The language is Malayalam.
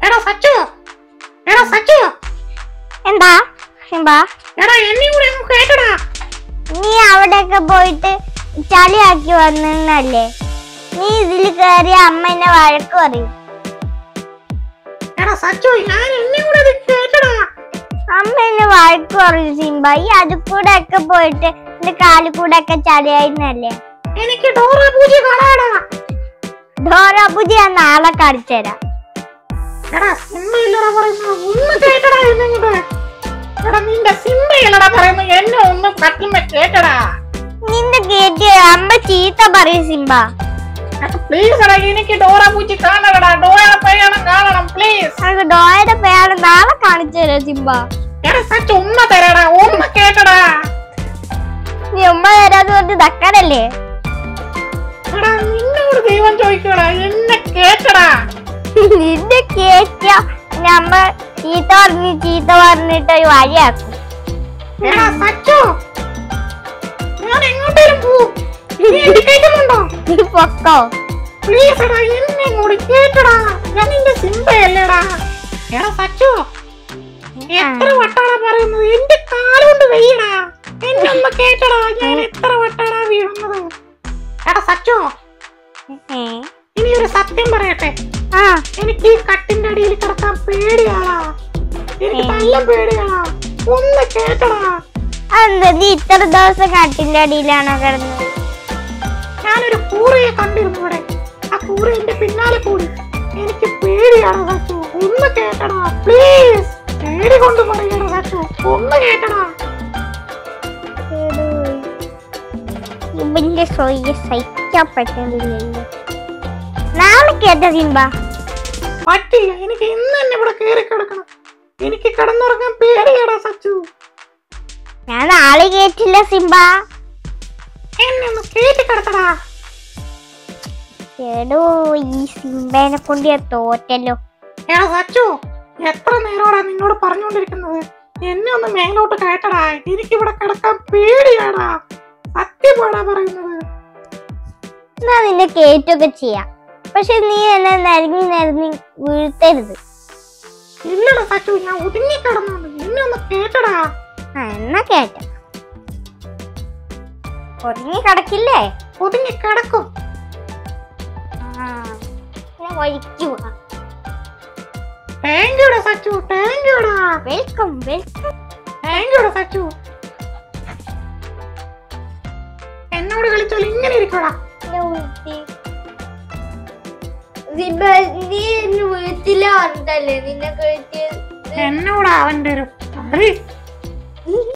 എടാ സച്ചു എടാ സച്ചു എന്താ സിംബ എടാ എന്നെയും കൂടെ ഒന്ന് കേട്ടടാ നീ അവിടെയൊക്കെ പോയിട്ട് ചളിയാക്കി വന്നല്ലേ നീ ഇതിൽ കയറി അമ്മ എന്നെ വഴക്ക് പറയും എടാ സച്ചു ഞാൻ എന്നെയും കൂടെ ഇത് കേട്ടടാ അമ്മ എന്നെ വഴക്ക് പറയും സിംബ ഈ അത് കൂടെ ഒക്കെ പോയിട്ട് എന്റെ കാലിൽ കൂടെ ഒക്കെ ചളിയായിരുന്നല്ലേ എനിക്ക് ഡോറ പൂജ കാണാടാ ഡോറ പൂജ ഞാൻ നാളെ കാണിച്ചു തരാം എടാ സിംബയില്ലടാ പറയുന്നത് ഒന്ന് കേട്ടടാ എന്നെ കൂടെ എടാ നിന്റെ സിംബയില്ലടാ പറയുന്നത് എന്നെ ഒന്ന് കട്ടിമ കേട്ടടാ നിന്റെ കേട്ടി അമ്മ ചീത്ത പറയും സിംബ പ്ലീസ് എടാ എനിക്ക് ഡോറ പൂജ കാണണടാ ഡോറ പയ്യണം കാണണം പ്ലീസ് നമുക്ക് ഡോയുടെ പേര് നാളെ കാണിച്ചു തരാം സിംബ എടാ സച്ചു ഉമ്മ തരാടാ ഒന്ന് കേട്ടടാ നീ ഉമ്മ തരാന്ന് പറഞ്ഞ് തക്കാനല്ലേ എടാ നിന്നോട് ദൈവം ചോദിക്കടാ എന്നെ കേട്ടടാ നിന്റെ കേറ്റ നമ്മ ചീത്ത പറഞ്ഞ് ചീത്ത പറഞ്ഞിട്ട് ഒരു വഴിയാക്കും എടാ സച്ചു ഞാൻ എങ്ങോട്ടേലും പോവും നീ എന്നെ കേൾക്കുന്നുണ്ടോ നീ പൊക്കോ പ്ലീസ് എടാ എന്നെ കൂടി കേട്ടടാ ഞാൻ നിന്റെ സിംബയല്ലേടാ എടാ സച്ചു എത്ര വട്ടാടാ പറയുന്നത് എന്റെ കാലുകൊണ്ട് വെയ്യടാ എന്നെ ഒന്ന് കേട്ടടാ ഞാൻ എത്ര വട്ടാടാ വീഴുന്നത് എടാ സച്ചു ഏ? ഇനി ഒരു സത്യം പറയട്ടെ ആ എനിക്ക് ഈ കട്ടിന്റെ അടിയിൽ കിടക്കാൻ പേടിയാടാ എനിക്ക് ഏ. നല്ല പേടിയാടാ ഒന്ന് കേട്ടടാ അതെന്താ നീ ഇത്ര ദിവസം കട്ടിന്റെ അടിയിലാണോ കിടന്നത് ഞാനൊരു കൂറയെ കണ്ടിരുന്നു ഇവിടെ ആ കൂറ എന്റെ പിന്നാലെ കൂടി എനിക്ക് പേടിയാണ് സച്ചു ഒന്ന് കേട്ടടാ പ്ലീസ് പേടി കൊണ്ട് പറയണ സച്ചു ഒന്ന് കേട്ടടാ ഇവന്റെ സൊയ്യ സഹിക്കാൻ പറ്റുന്നില്ലല്ലോ നാളെ കേട്ട സിംബ പറ്റില്ല എനിക്ക് ഇന്ന് തന്നെ ഇവിടെ കയറി കിടക്കണം എനിക്ക് കിടന്നുറങ്ങാൻ പേടിയാടാ സച്ചു ഞാൻ നാളെ കേട്ടില്ല സിംബ എന്നെ ഒന്ന് കേട്ടി കിടത്തടാ എടോ ഈ സിംബേനെ കൊണ്ട് ഞാൻ തോറ്റല്ലോ എടാ സച്ചു എത്ര നേരോടാ നിന്നോട് പറഞ്ഞുകൊണ്ടിരിക്കുന്നത് എന്നെ ഒന്ന് മേലോട്ട് കേട്ടടാ എനിക്ക് ഇവിടെ കിടക്കാൻ പേടിയാടാ സത്യമാടാ പറയുന്നത് എന്നാ നിന്നെ കേറ്റൊക്കെ ചെയ്യാം പക്ഷെ നീ എന്നെ നിരങ്ങി നിരങ്ങി വീഴ്ത്തരുത് ഇല്ലടാ സച്ചു ഞാൻ ഒതുങ്ങി കിടന്നുണ്ട് എന്നെ ഒന്ന് കേട്ടടാ ആ എന്നാ കേട്ട ഒതുങ്ങി കിടക്കില്ലേ ഒതുങ്ങി കിടക്കും ആ ഞാൻ വഴിക്ക് പോവാം താങ്ക് യുടാ സച്ചു താങ്ക് യുടാ വെൽക്കം വെൽക്കം താങ്ക് യുടാ സച്ചു എന്നോട് കളിച്ചാൽ ഇങ്ങനെ ഇരിക്കടാ നീ എന്നെ വീഴ്ത്തില്ല പറഞ്ഞല്ലേ നിന്നെ കഴിച്ച് എന്നോടാ അവന്റെ ഒരു കളി